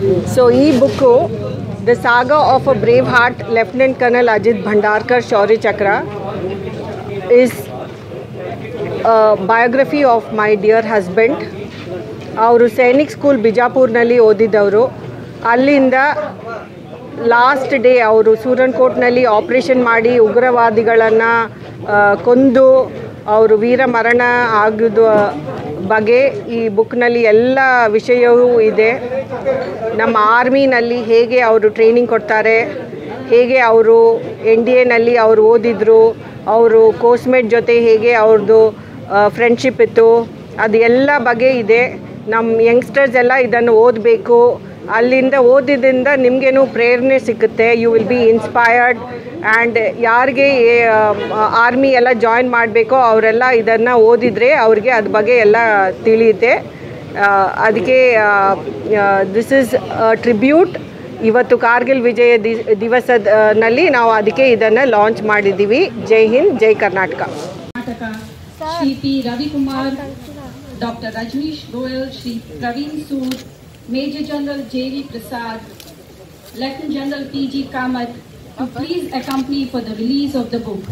So ಈ book the saga of a brave heart lieutenant colonel Ajit Bhandarkar Shaurya Chakra is biography of my dear husband ಅವರು Sainik school ಬಿಜಾಪುರ್ನಲ್ಲಿ ಓದಿದ್ದವರು ಅಲ್ಲಿಂದ last day ಅವರು ಸೂರನ್ಕೋಟ್ನಲ್ಲಿ operation ಮಾಡಿ ಉಗ್ರವಾದಿಗಳನ್ನು ಕೊಂದು ಅವರು ವೀರ ಮರಣ ಆಗಿದ ಬಗ್ಗೆ ಈ ಬುಕ್ನಲ್ಲಿ ಎಲ್ಲ ವಿಷಯವೂ ಇದೆ ನಮ್ಮ ಆರ್ಮಿನಲ್ಲಿ ಹೇಗೆ ಅವರು ಟ್ರೈನಿಂಗ್ ಕೊಡ್ತಾರೆ ಹೇಗೆ ಅವರು ಎನ್ ಡಿ ಎನಲ್ಲಿ ಅವರು ಓದಿದ್ರು ಅವರು ಕೋಸ್ಮೇಟ್ ಜೊತೆ ಹೇಗೆ ಅವ್ರದ್ದು ಫ್ರೆಂಡ್ಶಿಪ್ ಇತ್ತು ಅದು ಎಲ್ಲ ಬಗ್ಗೆ ಇದೆ ನಮ್ಮ ಯಂಗ್ಸ್ಟರ್ಸ್ ಎಲ್ಲ ಇದನ್ನು ಓದಬೇಕು ಅಲ್ಲಿಂದ ಓದಿದ್ರಿಂದ ನಿಮಗೇನು ಪ್ರೇರಣೆ ಸಿಗುತ್ತೆ you will be inspired and ಯಾರಿಗೆ ಆರ್ಮಿ ಎಲ್ಲ ಜಾಯಿನ್ ಮಾಡಬೇಕೋ ಅವರೆಲ್ಲ ಇದನ್ನು ಓದಿದರೆ ಅವ್ರಿಗೆ ಅದ್ರ ಬಗ್ಗೆ ಎಲ್ಲ ತಿಳಿಯುತ್ತೆ ಆ, ಅದಕ್ಕೆ ದಿಸ್ ಇಸ್ ಟ್ರಿಬ್ಯೂಟ್ ಇವತ್ತು ಕಾರ್ಗಿಲ್ ವಿಜಯ ದಿ- ದಿವಸದ ಆ, ನಲ್ಲಿ ನಾವು ಅದಕ್ಕೆ ಇದನ್ನು ಲಾಂಚ್ ಮಾಡಿದ್ದೀವಿ Jai Hind Jai Karnataka Karnataka Shri P Ravikumar doctor Rajneesh Goyal Shri Praveen Sood major general J V Prasad lieutenant general P G Kamath to please accompany for the release of the book.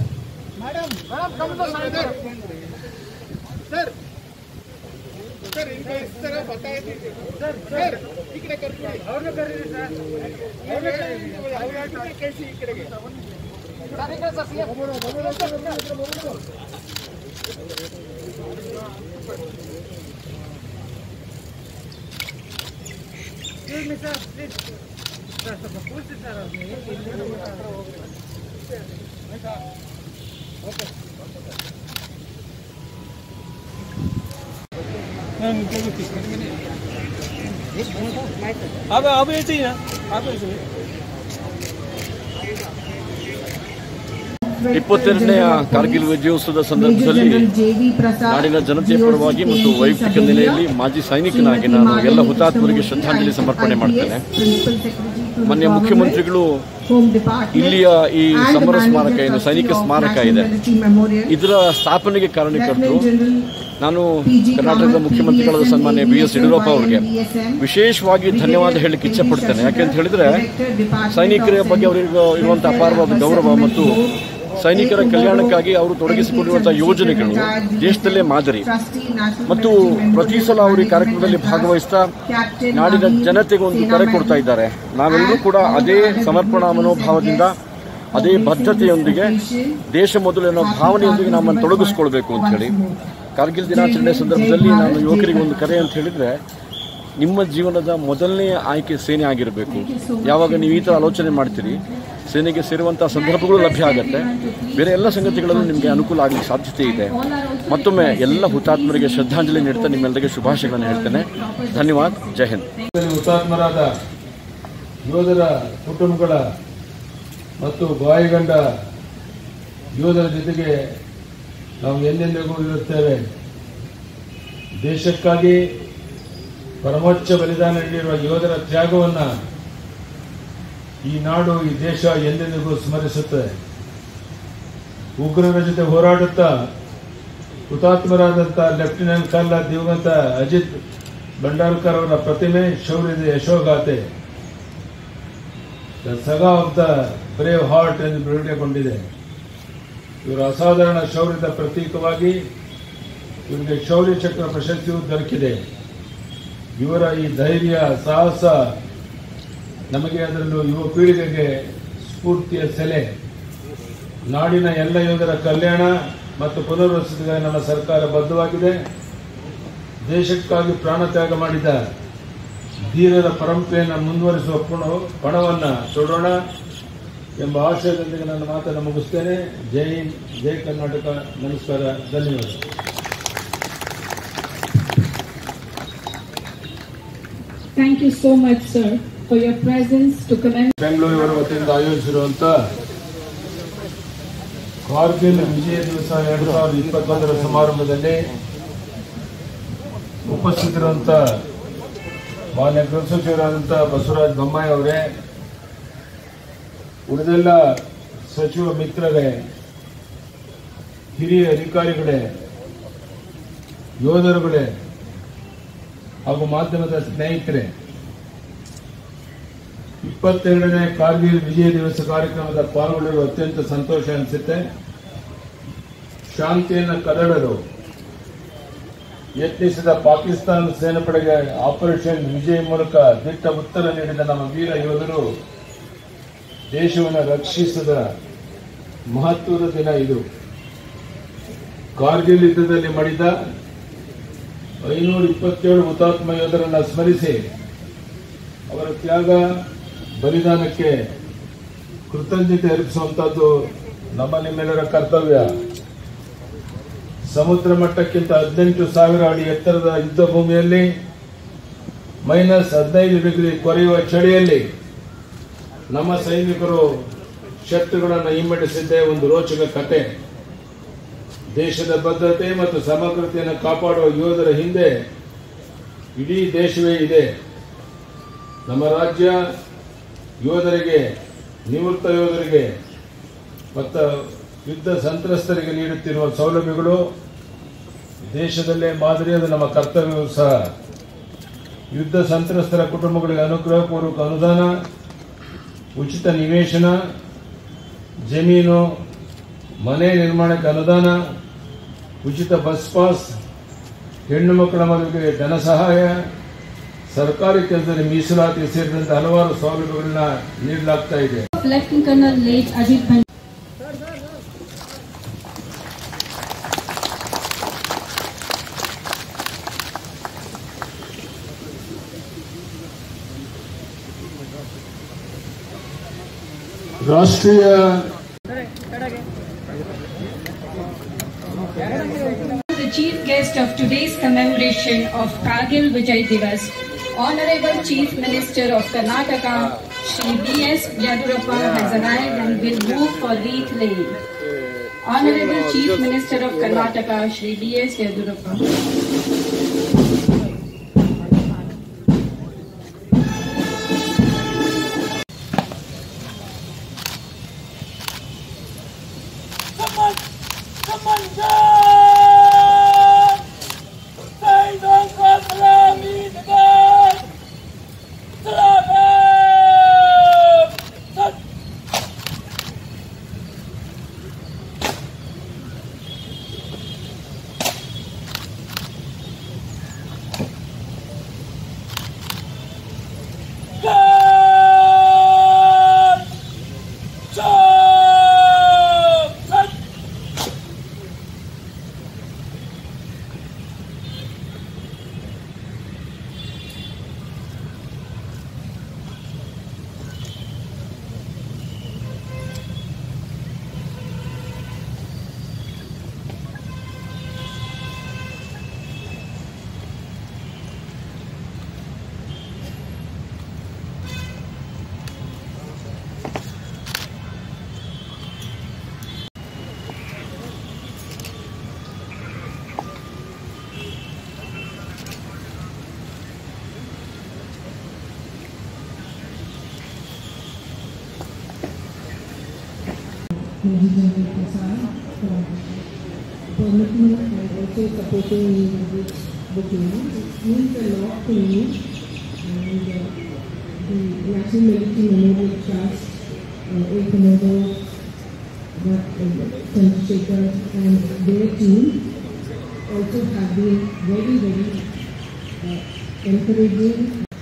आप आप ऐसे ही ना आप ऐसे ही ಇಪ್ಪತ್ತೆರಡನೆಯ ಕಾರ್ಗಿಲ್ ವಿಜಯೋತ್ಸವದ ಸಂದರ್ಭದಲ್ಲಿ ನಾಡಿನ ಜನತೆಯ ಪರವಾಗಿ ಮತ್ತು ವೈಯಕ್ತಿಕ ನೆಲೆಯಲ್ಲಿ ಮಾಜಿ ಸೈನಿಕನಾಗಿ ನಾನು ಎಲ್ಲ ಹುತಾತ್ಮರಿಗೆ ಶ್ರದ್ಧಾಂಜಲಿ ಸಮರ್ಪಣೆ ಮಾಡ್ತೇನೆ ಮಾನ್ಯ ಮುಖ್ಯಮಂತ್ರಿಗಳು ಇಲ್ಲಿಯ ಈ ಸಮರ ಸ್ಮಾರಕ ಏನು ಸೈನಿಕ ಸ್ಮಾರಕ ಇದೆ ಇದರ ಸ್ಥಾಪನೆಗೆ ಕಾರಣಕರ್ತರು ನಾನು ಕರ್ನಾಟಕದ ಮುಖ್ಯಮಂತ್ರಿಗಳಾದ ಸನ್ಮಾನ್ಯ ಬಿ ಎಸ್ ಯಡಿಯೂರಪ್ಪ ಅವರಿಗೆ ವಿಶೇಷವಾಗಿ ಧನ್ಯವಾದ ಹೇಳಲಿಕ್ಕೆ ಇಚ್ಛೆ ಪಡ್ತೇನೆ ಯಾಕೆಂತ ಹೇಳಿದ್ರೆ ಸೈನಿಕರ ಬಗ್ಗೆ ಅವರಿಗೆ ಇರುವಂತಹ ಅಪಾರವಾದ ಗೌರವ ಮತ್ತು ಸೈನಿಕರ ಕಲ್ಯಾಣಕ್ಕಾಗಿ ಅವರು ತೊಡಗಿಸಿಕೊಂಡಿರುವಂತಹ ಯೋಜನೆಗಳು ದೇಶದಲ್ಲೇ ಮಾದರಿ ಮತ್ತು ಪ್ರತಿ ಸಲ ಅವರು ಈ ಕಾರ್ಯಕ್ರಮದಲ್ಲಿ ಭಾಗವಹಿಸ್ತಾ ನಾಡಿನ ಜನತೆಗೆ ಒಂದು ಕರೆ ಕೊಡ್ತಾ ಇದ್ದಾರೆ ನಾವೆಲ್ಲರೂ ಕೂಡ ಅದೇ ಸಮರ್ಪಣಾ ಮನೋಭಾವದಿಂದ ಅದೇ ಬದ್ಧತೆಯೊಂದಿಗೆ ದೇಶ ಮೊದಲು ಅನ್ನೋ ಭಾವನೆಯೊಂದಿಗೆ ನಮ್ಮನ್ನು ತೊಡಗಿಸ್ಕೊಳ್ಬೇಕು ಅಂತ ಹೇಳಿ ಕಾರ್ಗಿಲ್ ದಿನಾಚರಣೆ ಸಂದರ್ಭದಲ್ಲಿ ನಾನು ಯುವಕರಿಗೆ ಒಂದು ಕರೆ ಅಂತ ಹೇಳಿದ್ರೆ ನಿಮ್ಮ ಜೀವನದ ಮೊದಲನೇ ಆಯ್ಕೆ ಸೇನೆ ಆಗಿರಬೇಕು ಯಾವಾಗ ನೀವು ಈ ಥರ ಆಲೋಚನೆ ಮಾಡ್ತೀರಿ ಸೇನೆಗೆ ಸೇರುವಂತಹ ಸಂದರ್ಭಗಳು ಲಭ್ಯ ಆಗುತ್ತೆ ಬೇರೆ ಎಲ್ಲ ಸಂಗತಿಗಳಲ್ಲೂ ನಿಮಗೆ ಅನುಕೂಲ ಆಗಲಿಕ್ಕೆ ಸಾಧ್ಯತೆ ಇದೆ ಮತ್ತೊಮ್ಮೆ ಎಲ್ಲ ಹುತಾತ್ಮರಿಗೆ ಶ್ರದ್ಧಾಂಜಲಿ ನೀಡ್ತಾ ನಿಮ್ಮೆಲ್ಲರಿಗೆ ಶುಭಾಶಯಗಳನ್ನು ಹೇಳ್ತೇನೆ ಧನ್ಯವಾದ ಜೈ ಹಿಂದ್ ಹುತಾತ್ಮರಾದ ಯೋಧರ ಕುಟುಂಬಗಳ ಮತ್ತು ಗಾಯಗೊಂಡ ಯೋಧರ ಜೊತೆಗೆ ನಾವು ಎಂದೆಂದಿಗೂ ಇರುತ್ತೇವೆ ದೇಶಕ್ಕಾಗಿ ಪರಮೋಚ್ಚ ಬಲಿದಾನ ನೀಡಿರುವ ಯೋಧರ ತ್ಯಾಗವನ್ನು ಈ ನಾಡು ಈ ದೇಶ ಎಂದೆಂದಿಗೂ ಸ್ಮರಿಸುತ್ತದೆ ಉಗ್ರರ ಜೊತೆ ಹೋರಾಡುತ್ತಾ ಹುತಾತ್ಮರಾದಂಥ ಲೆಫ್ಟಿನೆಂಟ್ ಕರ್ನಲ್ ದಿವಂಗತ ಅಜಿತ್ ಭಂಡಾರ್ಕರ್ ಅವರ ಪ್ರತಿಮೆ ಶೌರ್ಯದ ಯಶೋಗಾಥೆ the saga of the brave heart ಎಂದು ಬಿಡುಗಡೆಗೊಂಡಿದೆ ಇವರ ಅಸಾಧಾರಣ ಶೌರ್ಯದ ಪ್ರತೀಕವಾಗಿ ಇವರಿಗೆ ಶೌರ್ಯ ಚಕ್ರ ಪ್ರಶಸ್ತಿಯೂ ದೊರಕಿದೆ ಇವರ ಈ ಧೈರ್ಯ ಸಾಹಸ ನಮಗೆ ಅದರಲ್ಲೂ ಯುವ ಪೀಳಿಗೆಗೆ ಸ್ಫೂರ್ತಿಯ ಸೆಲೆ ನಾಡಿನ ಎಲ್ಲ ಯೋಧರ ಕಲ್ಯಾಣ ಮತ್ತು ಪುನರ್ವಸತಿಗಾಗಿ ನಮ್ಮ ಸರ್ಕಾರ ಬದ್ಧವಾಗಿದೆ ದೇಶಕ್ಕಾಗಿ ಪ್ರಾಣ ತ್ಯಾಗ ಮಾಡಿದ ಧೀರರ ಪರಂಪರೆಯನ್ನು ಮುಂದುವರಿಸುವ ಪುಣ ಪಣವನ್ನು ತೊಡೋಣ ಎಂಬ ಆಶಯದೊಂದಿಗೆ ನನ್ನ ಮಾತನ್ನು ಮುಗಿಸ್ತೇನೆ ಜೈ ಹಿಂದ್ ಜೈ ಕರ್ನಾಟಕ ನಮಸ್ಕಾರ ಧನ್ಯವಾದ Thank you so much, sir, for your presence to commend. ಬೆಂಗಳೂರಿನ ವತಿಯಿಂದ ಆಯೋಜಿಸಿರುವಂತ ಕಾರ್ಗಿಲ್ ವಿಜಯ ದಿವಸ ಎರಡ್ ಸಾವಿರದ ಇಪ್ಪತ್ತೊಂದರ ಸಮಾರಂಭದಲ್ಲಿ ಉಪಸ್ಥಿತರಿರುವಂತ ಮಾನ್ಯ ಗೃಹ ಸಚಿವರಾದಂಥ ಬಸವರಾಜ ಬೊಮ್ಮಾಯಿ ಅವರೇ ಉಳಿದೆಲ್ಲ ಸಚಿವ ಮಿತ್ರರೇ ಹಿರಿಯ ಅಧಿಕಾರಿಗಳೇ ಯೋಧರುಗಳೇ ಹಾಗೂ ಮಾಧ್ಯಮದ ಸ್ನೇಹಿತರೆ ಇಪ್ಪತ್ತೆರಡನೇ ಕಾರ್ಗಿಲ್ ವಿಜಯ ದಿವಸ ಕಾರ್ಯಕ್ರಮದ ಪಾಲ್ಗೊಳ್ಳಲು ಅತ್ಯಂತ ಸಂತೋಷ ಅನಿಸುತ್ತೆ ಶಾಂತಿಯನ್ನು ಕದಡಲು ಯತ್ನಿಸಿದ ಪಾಕಿಸ್ತಾನ ಸೇನಾಪಡೆಗೆ ಆಪರೇಷನ್ ವಿಜಯ್ ಮೂಲಕ ದಿಟ್ಟ ಉತ್ತರ ನೀಡಿದ ನಮ್ಮ ವೀರ ಯೋಧರು ದೇಶವನ್ನು ರಕ್ಷಿಸಿದ ಮಹತ್ವದ ದಿನ ಇದು ಕಾರ್ಗಿಲ್ ಯುದ್ಧದಲ್ಲಿ ಮಡಿದ ಐನೂರ ಇಪ್ಪತ್ತೇಳು ಹುತಾತ್ಮ ಯೋಧರನ್ನು ಸ್ಮರಿಸಿ ಅವರ ತ್ಯಾಗ ಬಲಿದಾನಕ್ಕೆ ಕೃತಜ್ಞತೆ ಅರ್ಪಿಸುವಂತದ್ದು ನಮ್ಮ ನಿಮ್ಮೆಲ್ಲರ ಕರ್ತವ್ಯ ಸಮುದ್ರ ಮಟ್ಟಕ್ಕಿಂತ ಹದಿನೆಂಟು ಸಾವಿರ ಅಡಿ ಎತ್ತರದ ಯುದ್ಧ ಭೂಮಿಯಲ್ಲಿ ಮೈನಸ್ ಹದಿನೈದು ಡಿಗ್ರಿ ಕೊರೆಯುವ ಚಳಿಯಲ್ಲಿ ನಮ್ಮ ಸೈನಿಕರು ಶತ್ರುಗಳನ್ನು ಹಿಮ್ಮೆಟ್ಟಿಸಿದ್ದೇ ಒಂದು ರೋಚಕ ಕತೆ ದೇಶದ ಭದ್ರತೆ ಮತ್ತು ಸಮಗ್ರತೆಯನ್ನು ಕಾಪಾಡುವ ಯೋಧರ ಹಿಂದೆ ಇಡೀ ದೇಶವೇ ಇದೆ ನಮ್ಮ ರಾಜ್ಯ ಯೋಧರಿಗೆ ನಿವೃತ್ತ ಯೋಧರಿಗೆ ಮತ್ತು ಯುದ್ಧ ಸಂತ್ರಸ್ತರಿಗೆ ನೀಡುತ್ತಿರುವ ಸೌಲಭ್ಯಗಳು ದೇಶದಲ್ಲೇ ಮಾದರಿಯಾದ ನಮ್ಮ ಕರ್ತವ್ಯವೂ ಸಹ ಯುದ್ಧ ಸಂತ್ರಸ್ತರ ಕುಟುಂಬಗಳಿಗೆ ಅನುಗ್ರಹಪೂರ್ವಕ ಅನುದಾನ ಉಚಿತ ನಿವೇಶನ ಜಮೀನು ಮನೆ ನಿರ್ಮಾಣಕ್ಕೆ ಅನುದಾನ ಉಚಿತ ಬಸ್ ಪಾಸ್ ಹೆಣ್ಣು ಮಕ್ಕಳ ಮದುವೆಗೆ ಧನ ಸಹಾಯ ಸರ್ಕಾರಿ ಕೆಲಸದಲ್ಲಿ ಮೀಸಲಾತಿ ಸೇರಿದಂತೆ ಹಲವಾರು ಸೌಲಭ್ಯಗಳನ್ನ ನೀಡಲಾಗ್ತಾ ಇದೆ Lieutenant Colonel late Ajit Bhan ರಾಷ್ಟ್ರೀಯ The chief guest of today's commemoration of Kargil Vijay Divas, Honorable Chief Minister of Karnataka, Shri B.S. Yadurappa has arrived and will move for wreath laying. Honorable Chief Minister of Karnataka, Shri B.S. Yadurappa. President Prasad for permitting and also supporting me in this booking. It means a lot to me and uh, the National Military Memorial Trust, uh, A. Commodore, Chandrasekhar and their team also have been very, very uh, encouraging